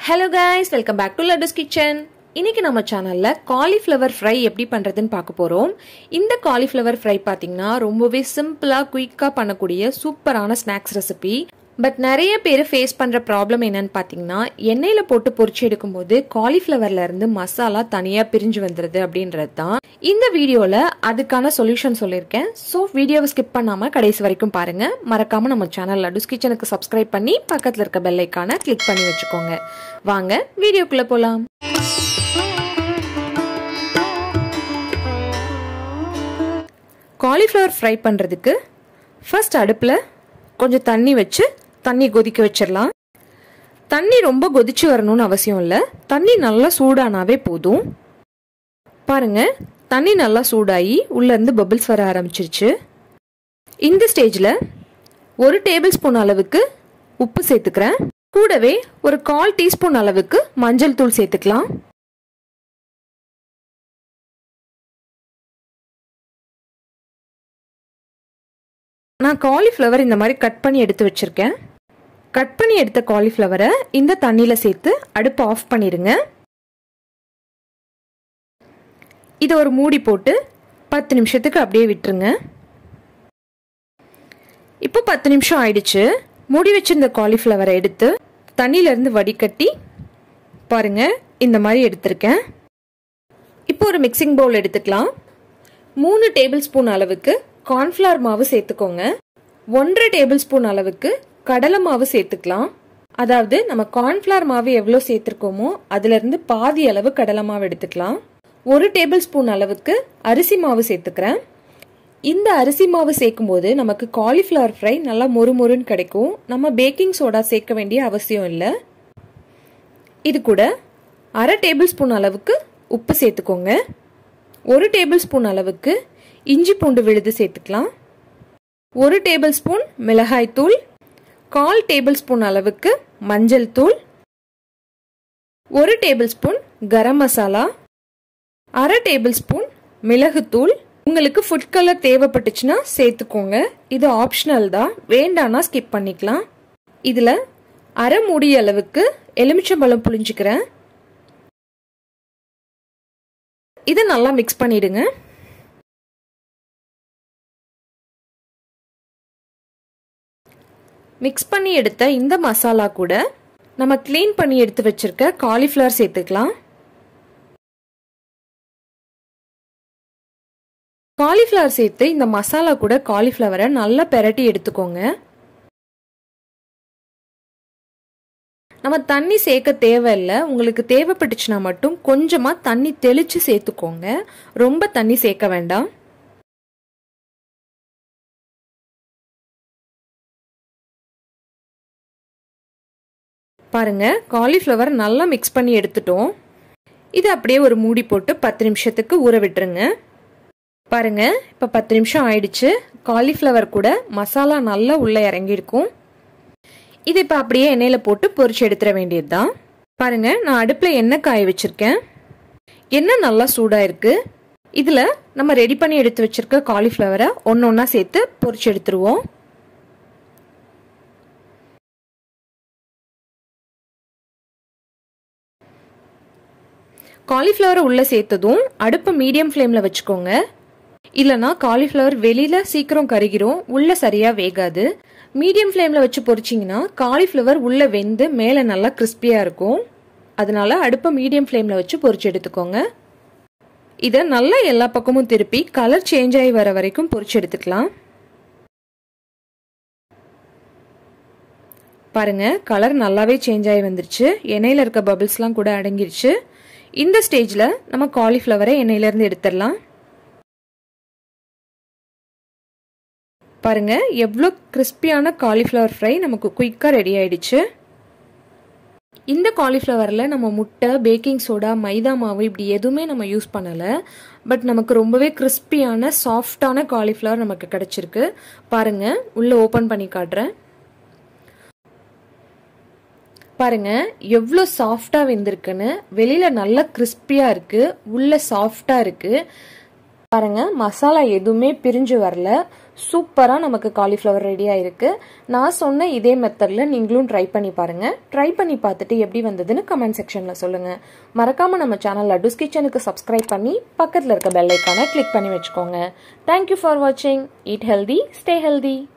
hello guys welcome back to Lattu's kitchen இன்னைக்கு நம்ம சேனல்ல காலிஃப்ளவர் ஃப்ரை எப்படி பண்றதுன்னு பார்க்க போறோம் இந்த காலிஃப்ளவர் ஃப்ரை பாத்தீங்கன்னா ரொம்பவே சிம்பிளா குயிக்கா பண்ணக்கூடிய சூப்பரான ஸ்நாக்ஸ் ரெசிபி பட் நிறைய பேர் ஃபேஸ் பண்ற ப்ராப்ளம் என்னன்னு பாத்தீங்கன்னா எண்ணெயில போட்டு பொரிச்சு எடுக்கும்போது காலிஃப்ளவர்ல இருந்து மசாலா தனியா பிரிஞ்சு வந்துருது அப்படின்றது தான் இந்த வீடியோல அதுக்கான சொல்யூஷன் சொல்லியிருக்கேன் ஸோ வீடியோவை ஸ்கிப் பண்ணாம கடைசி வரைக்கும் பாருங்க மறக்காம நம்ம சேனல் லடுஸ் கிச்சனுக்கு சப்ஸ்கிரைப் பண்ணி பக்கத்துல இருக்க பெல் ஐக்கான கிளிக் பண்ணி வச்சுக்கோங்க வாங்க வீடியோக்குள்ள போலாம் காலிஃப்ளவர் ஃப்ரை பண்ணுறதுக்கு ஃபர்ஸ்ட் அடுப்பில் கொஞ்சம் தண்ணி வச்சு தண்ணி கொதிக்க வச்சிடலாம் தண்ணி ரொம்ப கொதிச்சு வரணும்னு அவசியம் இல்லை தண்ணி நல்லா சூடானாவே போதும் பாருங்க தண்ணி நல்லா சூடாகி உள்ளேருந்து பபிள்ஸ் வர ஆரம்பிச்சிருச்சு இந்த ஸ்டேஜில் ஒரு டேபிள் ஸ்பூன் அளவுக்கு உப்பு சேர்த்துக்கிறேன் கூடவே ஒரு கால் டீஸ்பூன் அளவுக்கு மஞ்சள் தூள் சேர்த்துக்கலாம் நான் காலிஃப்ளவர் இந்த மாதிரி கட் பண்ணி எடுத்து வச்சிருக்கேன் கட் பண்ணி எடுத்த காலிஃப்ளவரை இந்த தண்ணியில் சேர்த்து அடுப்பை ஆஃப் பண்ணிடுங்க இதை ஒரு மூடி போட்டு பத்து நிமிஷத்துக்கு அப்படியே விட்டுருங்க இப்போ பத்து நிமிஷம் ஆயிடுச்சு மூடி வச்சிருந்த காலிஃப்ளவரை எடுத்து தண்ணியிலேருந்து வடிகட்டி பாருங்க இந்த மாதிரி எடுத்திருக்கேன் இப்போ ஒரு மிக்சிங் பவுல் எடுத்துக்கலாம் மூணு டேபிள் ஸ்பூன் அளவுக்கு கார்ன்ஃப்ளவர் மாவு சேர்த்துக்கோங்க ஒன்றரை டேபிள் ஸ்பூன் அளவுக்கு கடலை மாவு சேர்த்துக்கலாம் அதாவது நம்ம கார்ன்ஃப்ளவர் மாவு எவ்வளோ சேர்த்துருக்கோமோ அதுலேருந்து பாதி அளவு கடலை மாவு எடுத்துக்கலாம் ஒரு டேபிள் ஸ்பூன் அளவுக்கு அரிசி மாவு சேர்த்துக்கிறேன் இந்த அரிசி மாவு சேர்க்கும் போது நமக்கு காலிஃப்ளவர் ஃப்ரை நல்லா மொறு மொறுன்னு கிடைக்கும் நம்ம பேக்கிங் சோடா சேர்க்க வேண்டிய அவசியம் இல்லை இது கூட அரை டேபிள் ஸ்பூன் அளவுக்கு உப்பு சேர்த்துக்கோங்க ஒரு டேபிள் ஸ்பூன் அளவுக்கு இஞ்சி பூண்டு விழுது சேர்த்துக்கலாம் ஒரு டேபிள் ஸ்பூன் மிளகாய் தூள் கால் டேபிள் ஸ்பூன் அளவுக்கு மஞ்சள் தூள் ஒரு டேபிள் ஸ்பூன் கரம் மசாலா அரை டேபிள் ஸ்பூன் மிளகுத்தூள் உங்களுக்கு ஃபுட் கலர் தேவைப்பட்டுச்சுன்னா சேர்த்துக்கோங்க இது ஆப்ஷனல் தான் வேண்டானா ஸ்கிப் பண்ணிக்கலாம் இதில் அரை மூடி அளவுக்கு எலுமிச்சம்பழம் புளிஞ்சுக்கிறேன் இதை நல்லா மிக்ஸ் பண்ணிடுங்க மிக்ஸ் பண்ணி எடுத்த இந்த மசாலா கூட நம்ம க்ளீன் பண்ணி எடுத்து வச்சிருக்க காலிஃப்ளவர் சேர்த்துக்கலாம் காலிஃப்ளவர் சேர்த்து இந்த மசாலா கூட காலிஃப்ளவரை நல்லா பெரட்டி எடுத்துக்கோங்க நம்ம தண்ணி சேர்க்க தேவையில்லை உங்களுக்கு தேவைப்பட்டுச்சுன்னா மட்டும் கொஞ்சமாக தண்ணி தெளித்து சேர்த்துக்கோங்க ரொம்ப தண்ணி சேர்க்க வேண்டாம் பாருங்க காலிஃப்ளவர் நல்லா மிக்ஸ் பண்ணி எடுத்துட்டோம் இது அப்படியே ஒரு மூடி போட்டு பத்து நிமிஷத்துக்கு ஊற விட்டுருங்க பாருங்க இப்போ பத்து நிமிஷம் ஆயிடுச்சு காலிஃப்ளவர் கூட மசாலா நல்லா உள்ளே இறங்கியிருக்கும் இது இப்போ அப்படியே எண்ணெயில் போட்டு பொரிச்சு எடுத்துட வேண்டியது தான் பாருங்க நான் அடுப்பில் எண்ணெய் காய வச்சிருக்கேன் எண்ணெய் நல்லா சூடாக இருக்கு இதில் நம்ம ரெடி பண்ணி எடுத்து வச்சிருக்க காலிஃப்ளவரை ஒன்று ஒன்றா சேர்த்து பொரிச்சு எடுத்துருவோம் காலிஃப்ளவரை உள்ளே சேர்த்ததும் அடுப்பை மீடியம் ஃப்ளேமில் வச்சுக்கோங்க இல்லைனா காலிஃப்ளவர் வெளியில் சீக்கிரம் கருகிரும் உள்ளே சரியாக வேகாது மீடியம் ஃப்ளேமில் வச்சு பொரிச்சிங்கன்னா காலிஃப்ளவர் உள்ளே வெந்து மேலே நல்லா கிறிஸ்பியாக இருக்கும் அதனால அடுப்பை மீடியம் ஃப்ளேமில் வச்சு பொரிச்சு எடுத்துக்கோங்க இதை நல்லா எல்லா பக்கமும் திருப்பி கலர் சேஞ்ச் ஆகி வர வரைக்கும் பொரிச்சு எடுத்துக்கலாம் பாருங்க கலர் நல்லாவே சேஞ்ச் ஆகி வந்துருச்சு எண்ணெயில் இருக்க பபிள்ஸ்லாம் கூட அடங்கிருச்சு இந்த ஸ்டேஜில் நம்ம காலிஃப்ளவரை எண்ணெயிலேருந்து எடுத்துடலாம் பாருங்க எவ்வளோ கிறிஸ்பியான காலிஃப்ளவர் ஃப்ரை நமக்கு குயிக்காக ரெடி ஆயிடுச்சு இந்த காலிஃப்ளவரில் நம்ம முட்டை பேக்கிங் சோடா மைதா மாவு இப்படி எதுவுமே நம்ம யூஸ் பண்ணலை பட் நமக்கு ரொம்பவே கிறிஸ்பியான சாஃப்டான காலிஃப்ளவர் நமக்கு கிடச்சிருக்கு பாருங்க உள்ளே ஓப்பன் பண்ணி காட்டுறேன் பாருங்க எவ்வளோ சாஃப்டாக வெந்திருக்குன்னு வெளியில் நல்லா கிறிஸ்பியாக இருக்குது உள்ள சாஃப்டாக இருக்குது பாருங்க மசாலா எதுவுமே பிரிஞ்சு வரல சூப்பராக நமக்கு காலிஃப்ளவர் ரெடியாக இருக்குது நான் சொன்ன இதே மெத்தடில் நீங்களும் ட்ரை பண்ணி பாருங்கள் ட்ரை பண்ணி பார்த்துட்டு எப்படி வந்ததுன்னு கமெண்ட் செக்ஷனில் சொல்லுங்கள் மறக்காமல் நம்ம சேனல் லட்டுஸ் கிச்சனுக்கு சப்ஸ்கிரைப் பண்ணி பக்கத்தில் இருக்க பெல் ஐக்கானை கிளிக் பண்ணி வச்சுக்கோங்க தேங்க்யூ ஃபார் வாட்சிங் ஈட் ஹெல்தி ஸ்டே ஹெல்தி